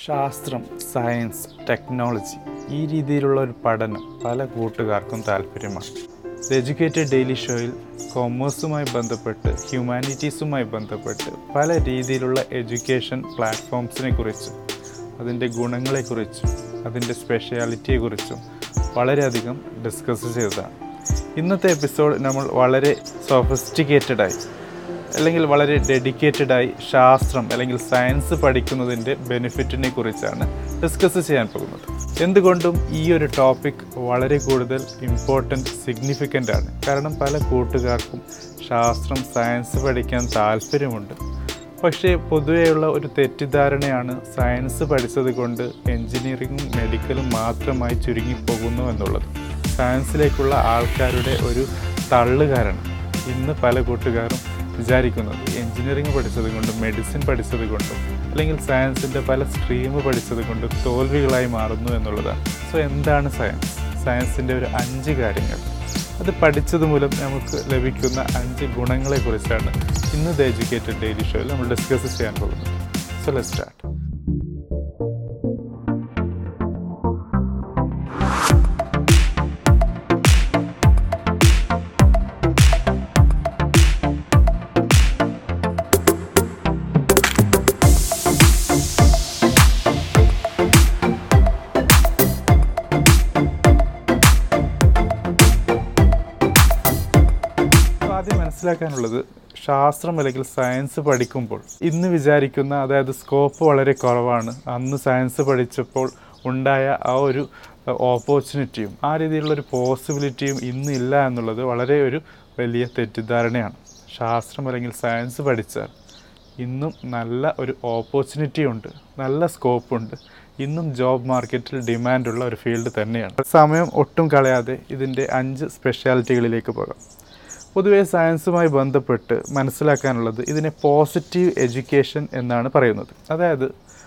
ശാസ്ത്രം science technology ഈ രീതിയിലുള്ള ഒരു പഠനം പല കൂട്ടുകാർക്കും താല്പര്യമാണ് ദ എഡ്യൂക്കേറ്റഡ് ഡെയിലി ഷോയിൽ കൊമേഴ്സുമായി ബന്ധപ്പെട്ട് ഹ്യൂമാനിറ്റീസുമായി ബന്ധപ്പെട്ട് പല രീതിയിലുള്ള എഡ്യൂക്കേഷൻ പ്ലാറ്റ്ഫോംസിനെ കുറിച്ചും അതിൻ്റെ ഗുണങ്ങളെക്കുറിച്ചും അതിൻ്റെ സ്പെഷ്യാലിറ്റിയെക്കുറിച്ചും വളരെയധികം ഡിസ്കസ് ചെയ്തതാണ് ഇന്നത്തെ എപ്പിസോഡ് നമ്മൾ വളരെ സൊഫിസ്റ്റിക്കേറ്റഡായി അല്ലെങ്കിൽ വളരെ ഡെഡിക്കേറ്റഡായി ശാസ്ത്രം അല്ലെങ്കിൽ സയൻസ് പഠിക്കുന്നതിൻ്റെ ബെനിഫിറ്റിനെ കുറിച്ചാണ് ഡിസ്കസ് ചെയ്യാൻ പോകുന്നത് എന്തുകൊണ്ടും ഈ ഒരു ടോപ്പിക് വളരെ കൂടുതൽ ഇമ്പോർട്ടൻറ്റ് സിഗ്നിഫിക്കൻ്റ് ആണ് കാരണം പല കൂട്ടുകാർക്കും ശാസ്ത്രം സയൻസ് പഠിക്കാൻ താല്പര്യമുണ്ട് പക്ഷേ പൊതുവെയുള്ള ഒരു തെറ്റിദ്ധാരണയാണ് സയൻസ് പഠിച്ചത് കൊണ്ട് എൻജിനീയറിങ്ങും മെഡിക്കലും മാത്രമായി ചുരുങ്ങിപ്പോകുന്നു എന്നുള്ളത് സയൻസിലേക്കുള്ള ആൾക്കാരുടെ ഒരു തള്ളു കാരണം ഇന്ന് പല കൂട്ടുകാരും വിചാരിക്കുന്നത് എൻജിനീയറിംഗ് പഠിച്ചത് കൊണ്ടും മെഡിസിൻ പഠിച്ചത് കൊണ്ടും അല്ലെങ്കിൽ സയൻസിൻ്റെ പല സ്ട്രീം പഠിച്ചത് കൊണ്ടും തോൽവികളായി മാറുന്നു എന്നുള്ളതാണ് സോ എന്താണ് സയൻസ് സയൻസിൻ്റെ ഒരു അഞ്ച് കാര്യങ്ങൾ അത് പഠിച്ചത് മൂലം നമുക്ക് ലഭിക്കുന്ന അഞ്ച് ഗുണങ്ങളെക്കുറിച്ചാണ് ഇന്ന് ദ എഡ്യൂക്കേറ്റഡ് ഡെയിലി ഷോയിൽ നമ്മൾ ഡിസ്കസ് ചെയ്യാൻ പോകുന്നത് സോ ലെറ്റ് സ്റ്റാർട്ട് അപ്പോൾ ആദ്യം മനസ്സിലാക്കാനുള്ളത് ശാസ്ത്രം അല്ലെങ്കിൽ സയൻസ് പഠിക്കുമ്പോൾ ഇന്ന് വിചാരിക്കുന്ന അതായത് സ്കോപ്പ് വളരെ കുറവാണ് അന്ന് സയൻസ് പഠിച്ചപ്പോൾ ഉണ്ടായ ആ ഒരു ഓപ്പർച്യൂണിറ്റിയും ആ രീതിയിലുള്ള ഒരു പോസിബിലിറ്റിയും ഇന്നില്ല എന്നുള്ളത് വളരെ ഒരു വലിയ തെറ്റിദ്ധാരണയാണ് ശാസ്ത്രം അല്ലെങ്കിൽ സയൻസ് പഠിച്ചാൽ ഇന്നും നല്ല ഒരു ഓപ്പർച്യൂണിറ്റി ഉണ്ട് നല്ല സ്കോപ്പ് ഉണ്ട് ഇന്നും ജോബ് മാർക്കറ്റിൽ ഡിമാൻഡുള്ള ഒരു ഫീൽഡ് തന്നെയാണ് സമയം ഒട്ടും കളയാതെ ഇതിൻ്റെ അഞ്ച് സ്പെഷ്യാലിറ്റികളിലേക്ക് പോകാം പൊതുവെ സയൻസുമായി ബന്ധപ്പെട്ട് മനസ്സിലാക്കാനുള്ളത് ഇതിനെ പോസിറ്റീവ് എഡ്യൂക്കേഷൻ എന്നാണ് പറയുന്നത് അതായത്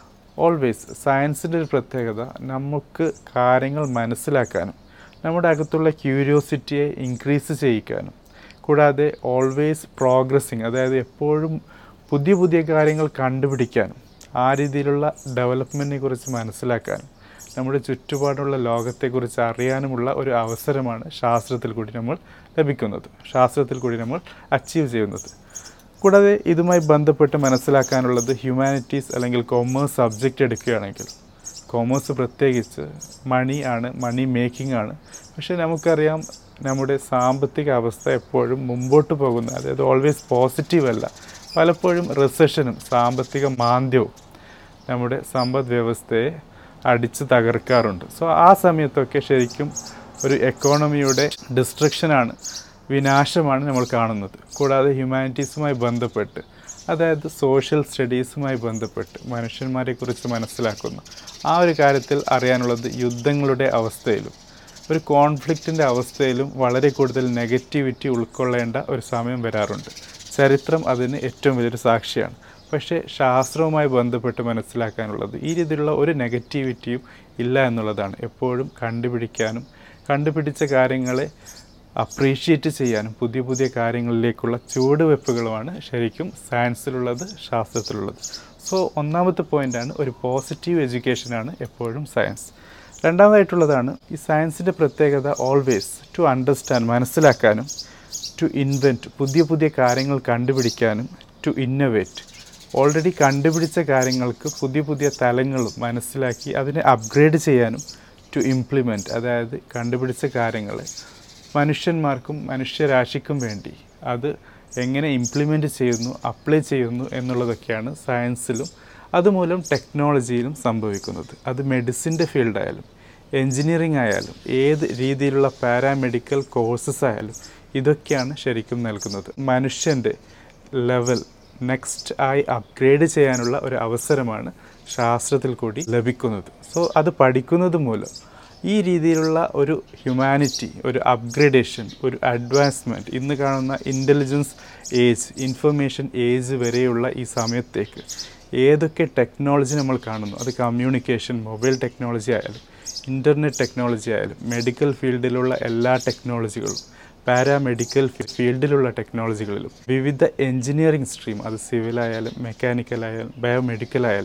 ഓൾവേസ് സയൻസിൻ്റെ ഒരു പ്രത്യേകത നമുക്ക് കാര്യങ്ങൾ മനസ്സിലാക്കാനും നമ്മുടെ അകത്തുള്ള ക്യൂരിയോസിറ്റിയെ ഇൻക്രീസ് ചെയ്യിക്കാനും കൂടാതെ ഓൾവേസ് പ്രോഗ്രസ്സിങ് അതായത് എപ്പോഴും പുതിയ പുതിയ കാര്യങ്ങൾ കണ്ടുപിടിക്കാനും ആ രീതിയിലുള്ള ഡെവലപ്മെൻറ്റിനെ കുറിച്ച് മനസ്സിലാക്കാനും നമ്മുടെ ചുറ്റുപാടുള്ള ലോകത്തെക്കുറിച്ച് അറിയാനുമുള്ള ഒരു അവസരമാണ് ശാസ്ത്രത്തിൽ കൂടി നമ്മൾ ലഭിക്കുന്നത് ശാസ്ത്രത്തിൽ കൂടി നമ്മൾ അച്ചീവ് ചെയ്യുന്നത് കൂടാതെ ഇതുമായി ബന്ധപ്പെട്ട് മനസ്സിലാക്കാനുള്ളത് ഹ്യൂമാനിറ്റീസ് അല്ലെങ്കിൽ കൊമേഴ്സ് സബ്ജക്റ്റ് എടുക്കുകയാണെങ്കിൽ കോമേഴ്സ് പ്രത്യേകിച്ച് മണി ആണ് മണി മേക്കിംഗ് ആണ് പക്ഷേ നമുക്കറിയാം നമ്മുടെ സാമ്പത്തിക അവസ്ഥ എപ്പോഴും മുമ്പോട്ട് പോകുന്ന അതായത് ഓൾവേസ് പോസിറ്റീവ് അല്ല പലപ്പോഴും റിസഷനും സാമ്പത്തിക മാന്ദ്യവും നമ്മുടെ സമ്പദ് വ്യവസ്ഥയെ അടിച്ച് തകർക്കാറുണ്ട് സോ ആ സമയത്തൊക്കെ ശരിക്കും ഒരു എക്കോണമിയുടെ ഡിസ്ട്രക്ഷനാണ് വിനാശമാണ് നമ്മൾ കാണുന്നത് കൂടാതെ ഹ്യൂമാനിറ്റീസുമായി ബന്ധപ്പെട്ട് അതായത് സോഷ്യൽ സ്റ്റഡീസുമായി ബന്ധപ്പെട്ട് മനുഷ്യന്മാരെക്കുറിച്ച് മനസ്സിലാക്കുന്നു ആ ഒരു കാര്യത്തിൽ അറിയാനുള്ളത് യുദ്ധങ്ങളുടെ അവസ്ഥയിലും ഒരു കോൺഫ്ലിക്റ്റിൻ്റെ അവസ്ഥയിലും വളരെ കൂടുതൽ നെഗറ്റിവിറ്റി ഉൾക്കൊള്ളേണ്ട ഒരു സമയം വരാറുണ്ട് ചരിത്രം അതിന് ഏറ്റവും വലിയൊരു സാക്ഷിയാണ് പക്ഷേ ശാസ്ത്രവുമായി ബന്ധപ്പെട്ട് മനസ്സിലാക്കാനുള്ളത് ഈ രീതിയിലുള്ള ഒരു നെഗറ്റിവിറ്റിയും ഇല്ല എന്നുള്ളതാണ് എപ്പോഴും കണ്ടുപിടിക്കാനും കണ്ടുപിടിച്ച കാര്യങ്ങളെ അപ്രീഷിയേറ്റ് ചെയ്യാനും പുതിയ പുതിയ കാര്യങ്ങളിലേക്കുള്ള ചുവടുവെപ്പുകളുമാണ് ശരിക്കും സയൻസിലുള്ളത് ശാസ്ത്രത്തിലുള്ളത് സോ ഒന്നാമത്തെ പോയിൻ്റാണ് ഒരു പോസിറ്റീവ് എഡ്യൂക്കേഷനാണ് എപ്പോഴും സയൻസ് രണ്ടാമതായിട്ടുള്ളതാണ് ഈ സയൻസിൻ്റെ പ്രത്യേകത ഓൾവേസ് ടു അണ്ടർസ്റ്റാൻഡ് മനസ്സിലാക്കാനും ടു ഇൻവെൻറ്റ് പുതിയ പുതിയ കാര്യങ്ങൾ കണ്ടുപിടിക്കാനും ടു ഇന്നൊവേറ്റ് ഓൾറെഡി കണ്ടുപിടിച്ച കാര്യങ്ങൾക്ക് പുതിയ പുതിയ തലങ്ങളും മനസ്സിലാക്കി അതിനെ അപ്ഗ്രേഡ് ചെയ്യാനും ടു ഇംപ്ലിമെൻറ്റ് അതായത് കണ്ടുപിടിച്ച കാര്യങ്ങളെ മനുഷ്യന്മാർക്കും മനുഷ്യരാശിക്കും വേണ്ടി അത് എങ്ങനെ ഇംപ്ലിമെൻറ്റ് ചെയ്യുന്നു അപ്ലൈ ചെയ്യുന്നു എന്നുള്ളതൊക്കെയാണ് സയൻസിലും അതുമൂലം ടെക്നോളജിയിലും സംഭവിക്കുന്നത് അത് മെഡിസിൻ്റെ ഫീൽഡായാലും എൻജിനീയറിംഗ് ആയാലും ഏത് രീതിയിലുള്ള പാരാമെഡിക്കൽ കോഴ്സസ് ആയാലും ഇതൊക്കെയാണ് ശരിക്കും നൽകുന്നത് മനുഷ്യൻ്റെ ലെവൽ നെക്സ്റ്റ് ആയി അപ്ഗ്രേഡ് ചെയ്യാനുള്ള ഒരു അവസരമാണ് ശാസ്ത്രത്തിൽ കൂടി ലഭിക്കുന്നത് സോ അത് പഠിക്കുന്നത് മൂലം ഈ രീതിയിലുള്ള ഒരു ഹ്യൂമാനിറ്റി ഒരു അപ്ഗ്രേഡേഷൻ ഒരു അഡ്വാൻസ്മെൻറ്റ് ഇന്ന് കാണുന്ന ഇൻ്റലിജൻസ് ഏജ് ഇൻഫർമേഷൻ ഏജ് വരെയുള്ള ഈ സമയത്തേക്ക് ഏതൊക്കെ ടെക്നോളജി നമ്മൾ കാണുന്നു അത് കമ്മ്യൂണിക്കേഷൻ മൊബൈൽ ടെക്നോളജി ആയാലും ഇൻ്റർനെറ്റ് ടെക്നോളജി ആയാലും മെഡിക്കൽ ഫീൽഡിലുള്ള എല്ലാ ടെക്നോളജികളും പാരാമെഡിക്കൽ ഫീൽഡിലുള്ള ടെക്നോളജികളിലും വിവിധ എൻജിനീയറിംഗ് സ്ട്രീം അത് സിവിലായാലും മെക്കാനിക്കലായാലും ബയോമെഡിക്കലായാലും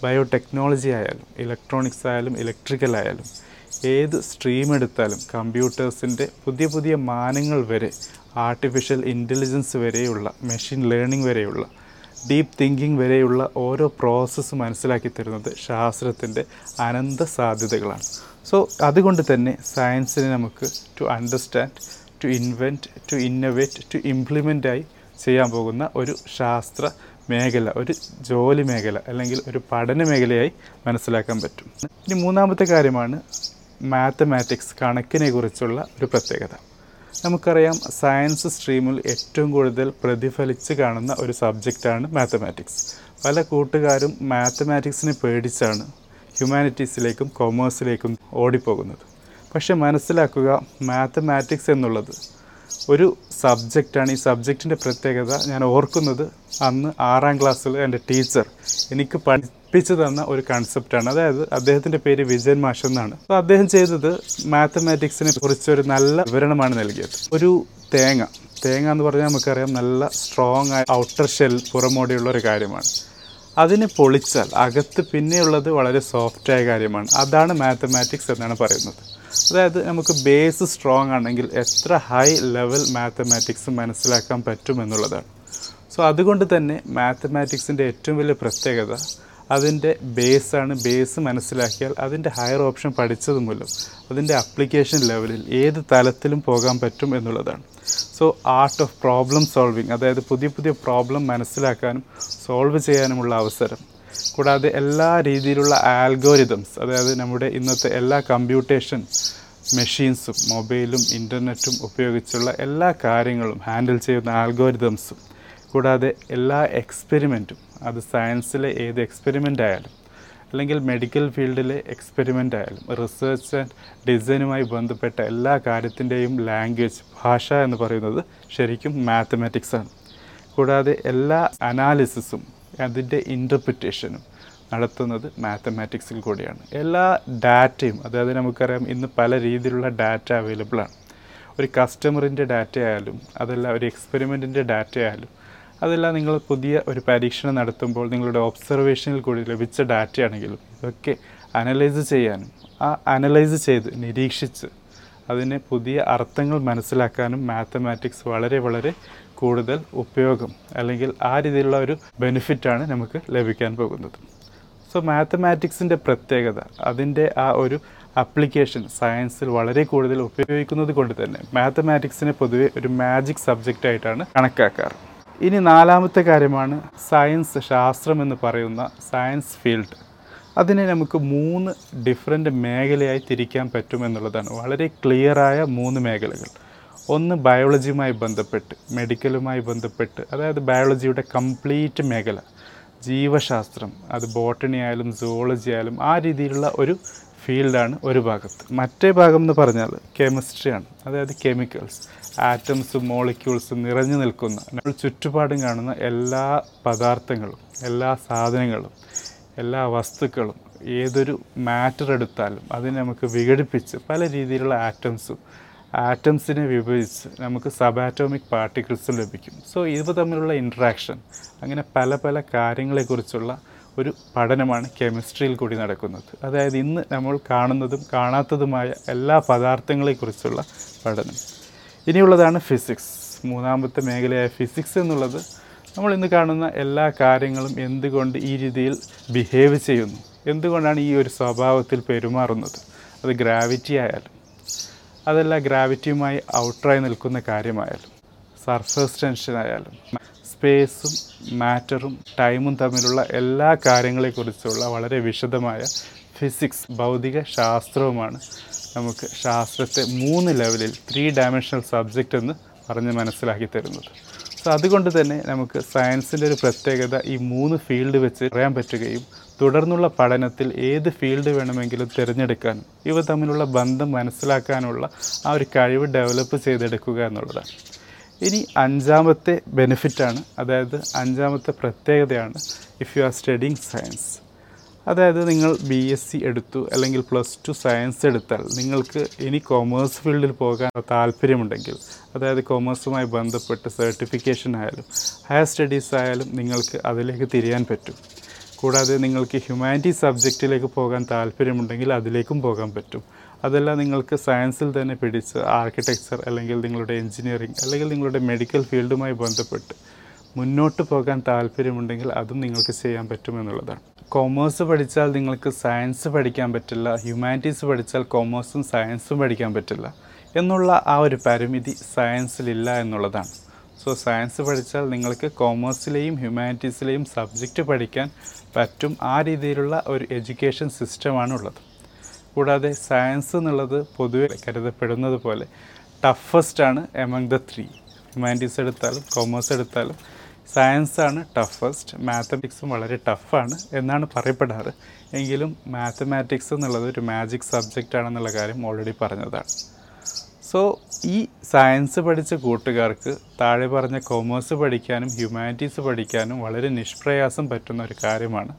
ബയോടെക്നോളജി ആയാലും ഇലക്ട്രോണിക്സ് ആയാലും ഇലക്ട്രിക്കൽ ആയാലും ഏത് സ്ട്രീം എടുത്താലും കമ്പ്യൂട്ടേഴ്സിൻ്റെ പുതിയ പുതിയ മാനങ്ങൾ വരെ ആർട്ടിഫിഷ്യൽ ഇൻ്റലിജൻസ് വരെയുള്ള മെഷീൻ ലേണിംഗ് വരെയുള്ള ഡീപ്പ് തിങ്കിങ് വരെയുള്ള ഓരോ പ്രോസസ്സ് മനസ്സിലാക്കി തരുന്നത് ശാസ്ത്രത്തിൻ്റെ അനന്ത സാധ്യതകളാണ് സോ അതുകൊണ്ട് തന്നെ സയൻസിനെ നമുക്ക് to understand to invent to innovate to ഇംപ്ലിമെൻ്റായി ചെയ്യാൻ പോകുന്ന ഒരു ശാസ്ത്ര മേഖല ഒരു ജോലി മേഖല അല്ലെങ്കിൽ ഒരു പഠന മേഖലയായി മനസ്സിലാക്കാൻ പറ്റും ഇനി മൂന്നാമത്തെ കാര്യമാണ് മാത്തമാറ്റിക്സ് കണക്കിനെ കുറിച്ചുള്ള ഒരു പ്രത്യേകത നമുക്കറിയാം സയൻസ് സ്ട്രീമിൽ ഏറ്റവും കൂടുതൽ പ്രതിഫലിച്ച് കാണുന്ന ഒരു സബ്ജക്റ്റാണ് മാത്തമാറ്റിക്സ് പല കൂട്ടുകാരും മാത്തമാറ്റിക്സിനെ പേടിച്ചാണ് ഹ്യൂമാനിറ്റീസിലേക്കും കൊമേഴ്സിലേക്കും ഓടിപ്പോകുന്നത് പക്ഷെ മനസ്സിലാക്കുക മാത്തമാറ്റിക്സ് എന്നുള്ളത് ഒരു സബ്ജക്റ്റാണ് ഈ സബ്ജക്റ്റിൻ്റെ പ്രത്യേകത ഞാൻ ഓർക്കുന്നത് അന്ന് ആറാം ക്ലാസ്സിൽ എൻ്റെ ടീച്ചർ എനിക്ക് പഠിപ്പിച്ചു തന്ന ഒരു കൺസെപ്റ്റാണ് അതായത് അദ്ദേഹത്തിൻ്റെ പേര് വിജയൻ മാഷ് എന്നാണ് അപ്പോൾ അദ്ദേഹം ചെയ്തത് മാത്തമാറ്റിക്സിനെ കുറിച്ച് ഒരു നല്ല വിവരണമാണ് നൽകിയത് ഒരു തേങ്ങ തേങ്ങ എന്ന് പറഞ്ഞാൽ നമുക്കറിയാം നല്ല സ്ട്രോങ് ആയ ഔട്ടർ ഷെൽ പുറമോടിയുള്ള ഒരു കാര്യമാണ് അതിനെ പൊളിച്ചാൽ അകത്ത് പിന്നെയുള്ളത് വളരെ സോഫ്റ്റായ കാര്യമാണ് അതാണ് മാത്തമാറ്റിക്സ് എന്നാണ് പറയുന്നത് അതായത് നമുക്ക് ബേസ് സ്ട്രോങ് ആണെങ്കിൽ എത്ര ഹൈ ലെവൽ മാത്തമാറ്റിക്സ് മനസ്സിലാക്കാൻ പറ്റുമെന്നുള്ളതാണ് സോ അതുകൊണ്ട് തന്നെ മാത്തമാറ്റിക്സിൻ്റെ ഏറ്റവും വലിയ പ്രത്യേകത അതിൻ്റെ ബേസാണ് ബേസ് മനസ്സിലാക്കിയാൽ അതിൻ്റെ ഹയർ ഓപ്ഷൻ പഠിച്ചത് മൂലം അതിൻ്റെ അപ്ലിക്കേഷൻ ലെവലിൽ ഏത് തലത്തിലും പോകാൻ പറ്റും എന്നുള്ളതാണ് so art of problem solving അതായത് പുതിയ പുതിയ പ്രോബ്ലം മനസ്സിലാക്കാനും സോൾവ് ചെയ്യാനുമുള്ള അവസരം കൂടാതെ എല്ലാ രീതിയിലുള്ള ആൽഗോരിതംസ് അതായത് നമ്മുടെ ഇന്നത്തെ എല്ലാ കമ്പ്യൂട്ടേഷൻ മെഷീൻസും മൊബൈലും ഇൻ്റർനെറ്റും ഉപയോഗിച്ചുള്ള എല്ലാ കാര്യങ്ങളും ഹാൻഡിൽ ചെയ്യുന്ന ആൽഗോരിതംസും കൂടാതെ എല്ലാ എക്സ്പെരിമെൻറ്റും അത് സയൻസിലെ ഏത് എക്സ്പെരിമെൻ്റ് ആയാലും അല്ലെങ്കിൽ മെഡിക്കൽ ഫീൽഡിലെ എക്സ്പെരിമെൻ്റ് ആയാലും റിസർച്ച് ആൻഡ് ഡിസൈനുമായി ബന്ധപ്പെട്ട എല്ലാ കാര്യത്തിൻ്റെയും ലാംഗ്വേജ് ഭാഷ എന്ന് പറയുന്നത് ശരിക്കും മാത്തമാറ്റിക്സ് ആണ് കൂടാതെ എല്ലാ അനാലിസിസും അതിൻ്റെ ഇൻ്റർപ്രിറ്റേഷനും നടത്തുന്നത് മാത്തമാറ്റിക്സിൽ കൂടിയാണ് എല്ലാ ഡാറ്റയും അതായത് നമുക്കറിയാം ഇന്ന് പല രീതിയിലുള്ള ഡാറ്റ അവൈലബിൾ ആണ് ഒരു കസ്റ്റമറിൻ്റെ ഡാറ്റ ആയാലും അതല്ല ഒരു എക്സ്പെരിമെൻറ്റിൻ്റെ ഡാറ്റ ആയാലും അതെല്ലാം നിങ്ങൾ പുതിയ ഒരു പരീക്ഷണം നടത്തുമ്പോൾ നിങ്ങളുടെ ഒബ്സർവേഷനിൽ കൂടി ലഭിച്ച ഡാറ്റയാണെങ്കിലും ഇതൊക്കെ അനലൈസ് ചെയ്യാനും ആ അനലൈസ് ചെയ്ത് നിരീക്ഷിച്ച് അതിനെ പുതിയ അർത്ഥങ്ങൾ മനസ്സിലാക്കാനും മാത്തമാറ്റിക്സ് വളരെ വളരെ കൂടുതൽ ഉപയോഗം അല്ലെങ്കിൽ ആ രീതിയിലുള്ള ഒരു ബെനിഫിറ്റാണ് നമുക്ക് ലഭിക്കാൻ പോകുന്നത് സോ മാത്തമാറ്റിക്സിൻ്റെ പ്രത്യേകത അതിൻ്റെ ആ ഒരു അപ്ലിക്കേഷൻ സയൻസിൽ വളരെ കൂടുതൽ ഉപയോഗിക്കുന്നത് കൊണ്ട് തന്നെ മാത്തമാറ്റിക്സിനെ പൊതുവെ ഒരു മാജിക് സബ്ജക്റ്റ് ആയിട്ടാണ് കണക്കാക്കാറ് ഇനി നാലാമത്തെ കാര്യമാണ് സയൻസ് ശാസ്ത്രം എന്ന് പറയുന്ന സയൻസ് ഫീൽഡ് അതിനെ നമുക്ക് മൂന്ന് ഡിഫറെൻ്റ് മേഖലയായി തിരിക്കാൻ പറ്റും എന്നുള്ളതാണ് വളരെ ക്ലിയറായ മൂന്ന് മേഖലകൾ ഒന്ന് ബയോളജിയുമായി ബന്ധപ്പെട്ട് മെഡിക്കലുമായി ബന്ധപ്പെട്ട് അതായത് ബയോളജിയുടെ കംപ്ലീറ്റ് മേഖല ജീവശാസ്ത്രം അത് ബോട്ടണി ആയാലും സുവോളജി ആയാലും ആ രീതിയിലുള്ള ഒരു ഫീൽഡാണ് ഒരു ഭാഗത്ത് മറ്റേ ഭാഗം എന്ന് പറഞ്ഞാൽ കെമിസ്ട്രിയാണ് അതായത് കെമിക്കൽസ് ആറ്റംസും മോളിക്യൂൾസും നിറഞ്ഞു നിൽക്കുന്ന നമ്മൾ ചുറ്റുപാടും കാണുന്ന എല്ലാ പദാർത്ഥങ്ങളും എല്ലാ സാധനങ്ങളും എല്ലാ വസ്തുക്കളും ഏതൊരു മാറ്റർ എടുത്താലും അതിനെ നമുക്ക് വിഘടിപ്പിച്ച് പല രീതിയിലുള്ള ആറ്റംസും ആറ്റംസിനെ വിഭജിച്ച് നമുക്ക് സബാറ്റോമിക് പാർട്ടിക്കിൾസും ലഭിക്കും സോ ഇവ തമ്മിലുള്ള ഇൻട്രാക്ഷൻ അങ്ങനെ പല പല കാര്യങ്ങളെക്കുറിച്ചുള്ള ഒരു പഠനമാണ് കെമിസ്ട്രിയിൽ കൂടി നടക്കുന്നത് അതായത് ഇന്ന് നമ്മൾ കാണുന്നതും കാണാത്തതുമായ എല്ലാ പദാർത്ഥങ്ങളെക്കുറിച്ചുള്ള പഠനം ഇനിയുള്ളതാണ് ഫിസിക്സ് മൂന്നാമത്തെ മേഖലയായ ഫിസിക്സ് എന്നുള്ളത് നമ്മൾ ഇന്ന് കാണുന്ന എല്ലാ കാര്യങ്ങളും എന്തുകൊണ്ട് ഈ രീതിയിൽ ബിഹേവ് ചെയ്യുന്നു എന്തുകൊണ്ടാണ് ഈ ഒരു സ്വഭാവത്തിൽ പെരുമാറുന്നത് അത് ഗ്രാവിറ്റി ആയാലും അതല്ല ഗ്രാവിറ്റിയുമായി ഔട്ടറായി നിൽക്കുന്ന കാര്യമായാലും സർഫേസ് ടെൻഷൻ ആയാലും സ്പേസും മാറ്ററും ടൈമും തമ്മിലുള്ള എല്ലാ കാര്യങ്ങളെക്കുറിച്ചുള്ള വളരെ വിശദമായ ഫിസിക്സ് ഭൗതിക ശാസ്ത്രവുമാണ് നമുക്ക് ശാസ്ത്രത്തെ മൂന്ന് ലെവലിൽ ത്രീ ഡയമെൻഷണൽ സബ്ജക്റ്റ് എന്ന് പറഞ്ഞ് മനസ്സിലാക്കി തരുന്നത് സോ അതുകൊണ്ട് തന്നെ നമുക്ക് സയൻസിൻ്റെ ഒരു പ്രത്യേകത ഈ മൂന്ന് ഫീൽഡ് വെച്ച് പറയാൻ പറ്റുകയും തുടർന്നുള്ള പഠനത്തിൽ ഏത് ഫീൽഡ് വേണമെങ്കിലും തിരഞ്ഞെടുക്കാനും ഇവ തമ്മിലുള്ള ബന്ധം മനസ്സിലാക്കാനുള്ള ആ ഒരു കഴിവ് ഡെവലപ്പ് ചെയ്തെടുക്കുക എന്നുള്ളതാണ് ഇനി അഞ്ചാമത്തെ ബെനിഫിറ്റാണ് അതായത് അഞ്ചാമത്തെ പ്രത്യേകതയാണ് if you are studying science അതായത് നിങ്ങൾ ബി എസ് സി എടുത്തു അല്ലെങ്കിൽ പ്ലസ് ടു സയൻസ് എടുത്താൽ നിങ്ങൾക്ക് ഇനി കൊമേഴ്സ് ഫീൽഡിൽ പോകാൻ താല്പര്യമുണ്ടെങ്കിൽ അതായത് കൊമേഴ്സുമായി ബന്ധപ്പെട്ട് സർട്ടിഫിക്കേഷൻ ആയാലും ഹയർ സ്റ്റഡീസ് ആയാലും നിങ്ങൾക്ക് അതിലേക്ക് തിരിയാൻ പറ്റും കൂടാതെ നിങ്ങൾക്ക് ഹ്യൂമാനിറ്റി സബ്ജക്റ്റിലേക്ക് പോകാൻ താല്പര്യമുണ്ടെങ്കിൽ അതിലേക്കും പോകാൻ പറ്റും അതല്ല നിങ്ങൾക്ക് സയൻസിൽ തന്നെ പിടിച്ച് ആർക്കിടെക്ചർ അല്ലെങ്കിൽ നിങ്ങളുടെ എഞ്ചിനീയറിംഗ് അല്ലെങ്കിൽ നിങ്ങളുടെ മെഡിക്കൽ ഫീൽഡുമായി ബന്ധപ്പെട്ട് മുന്നോട്ട് പോകാൻ താല്പര്യമുണ്ടെങ്കിൽ അതും നിങ്ങൾക്ക് ചെയ്യാൻ പറ്റുമെന്നുള്ളതാണ് കോമേഴ്സ് പഠിച്ചാൽ നിങ്ങൾക്ക് സയൻസ് പഠിക്കാൻ പറ്റില്ല ഹ്യൂമാനിറ്റീസ് പഠിച്ചാൽ കോമേഴ്സും സയൻസും പഠിക്കാൻ പറ്റില്ല എന്നുള്ള ആ ഒരു പരിമിതി സയൻസിലില്ല എന്നുള്ളതാണ് സോ സയൻസ് പഠിച്ചാൽ നിങ്ങൾക്ക് കോമേഴ്സിലെയും ഹ്യൂമാനിറ്റീസിലെയും സബ്ജക്റ്റ് പഠിക്കാൻ പറ്റും ആ രീതിയിലുള്ള ഒരു എഡ്യൂക്കേഷൻ സിസ്റ്റമാണ് ഉള്ളത് കൂടാതെ സയൻസ് എന്നുള്ളത് പൊതുവെ കരുതപ്പെടുന്നത് പോലെ ടഫസ്റ്റ് ആണ് എമംഗ് ദ ത്രീ ഹ്യൂമാനിറ്റീസ് എടുത്താലും കോമേഴ്സ് എടുത്താലും സയൻസ് ആണ് ടഫസ്റ്റ് മാത്തമാറ്റിക്സും വളരെ ടഫാണ് എന്നാണ് പറയപ്പെടാറ് എങ്കിലും മാത്തമാറ്റിക്സ് എന്നുള്ളത് ഒരു മാജിക് സബ്ജക്റ്റ് ആണെന്നുള്ള കാര്യം ഓൾറെഡി പറഞ്ഞതാണ് സോ ഈ സയൻസ് പഠിച്ച കൂട്ടുകാർക്ക് താഴെ പറഞ്ഞ കൊമേഴ്സ് പഠിക്കാനും ഹ്യൂമാനിറ്റീസ് പഠിക്കാനും വളരെ നിഷ്പ്രയാസം പറ്റുന്ന ഒരു കാര്യമാണ്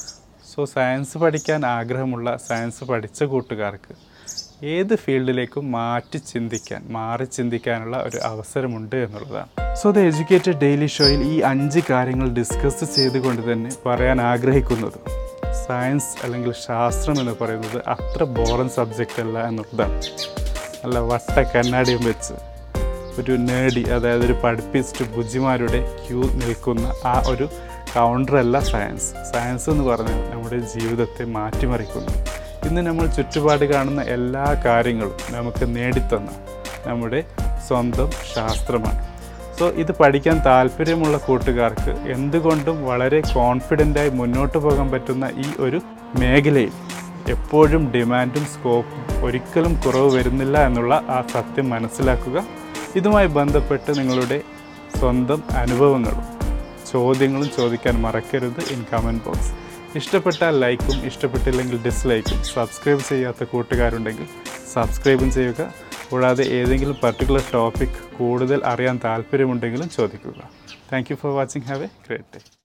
സോ സയൻസ് പഠിക്കാൻ ആഗ്രഹമുള്ള സയൻസ് പഠിച്ച കൂട്ടുകാർക്ക് ഏത് ഫീൽഡിലേക്കും മാറ്റി ചിന്തിക്കാൻ മാറി ചിന്തിക്കാനുള്ള ഒരു അവസരമുണ്ട് എന്നുള്ളതാണ് സോ ദ എഡ്യൂക്കേറ്റഡ് ഡെയിലി ഷോയിൽ ഈ അഞ്ച് കാര്യങ്ങൾ ഡിസ്കസ് ചെയ്തുകൊണ്ട് തന്നെ പറയാൻ ആഗ്രഹിക്കുന്നത് സയൻസ് അല്ലെങ്കിൽ ശാസ്ത്രം എന്ന് പറയുന്നത് അത്ര ബോറൻ സബ്ജക്റ്റ് അല്ല എന്നുള്ളതാണ് നല്ല വട്ട കണ്ണാടിയും വെച്ച് ഒരു നേടി അതായത് ഒരു പഠിപ്പിസ്റ്റ് ബുജിമാരുടെ ക്യൂ നിൽക്കുന്ന ആ ഒരു കൗണ്ടറല്ല സയൻസ് സയൻസ് എന്ന് പറഞ്ഞാൽ നമ്മുടെ ജീവിതത്തെ മാറ്റിമറിക്കുന്നു ഇന്ന് നമ്മൾ ചുറ്റുപാട് കാണുന്ന എല്ലാ കാര്യങ്ങളും നമുക്ക് നേടിത്തന്ന നമ്മുടെ സ്വന്തം ശാസ്ത്രമാണ് സോ ഇത് പഠിക്കാൻ താല്പര്യമുള്ള കൂട്ടുകാർക്ക് എന്തുകൊണ്ടും വളരെ കോൺഫിഡൻ്റായി മുന്നോട്ട് പോകാൻ പറ്റുന്ന ഈ ഒരു മേഖലയിൽ എപ്പോഴും ഡിമാൻഡും സ്കോപ്പും ഒരിക്കലും കുറവ് വരുന്നില്ല എന്നുള്ള ആ സത്യം മനസ്സിലാക്കുക ഇതുമായി ബന്ധപ്പെട്ട് നിങ്ങളുടെ സ്വന്തം അനുഭവങ്ങളും ചോദ്യങ്ങളും ചോദിക്കാൻ മറക്കരുത് ഇൻ കമൻറ്റ് ബോക്സ് ഇഷ്ടപ്പെട്ടാൽ ലൈക്കും ഇഷ്ടപ്പെട്ടില്ലെങ്കിൽ ഡിസ്ലൈക്കും സബ്സ്ക്രൈബ് ചെയ്യാത്ത കൂട്ടുകാരുണ്ടെങ്കിൽ സബ്സ്ക്രൈബും ചെയ്യുക കൂടാതെ ഏതെങ്കിലും പർട്ടിക്കുലർ ടോപ്പിക് കൂടുതൽ അറിയാൻ താല്പര്യമുണ്ടെങ്കിലും ചോദിക്കുക thank you for watching have a great day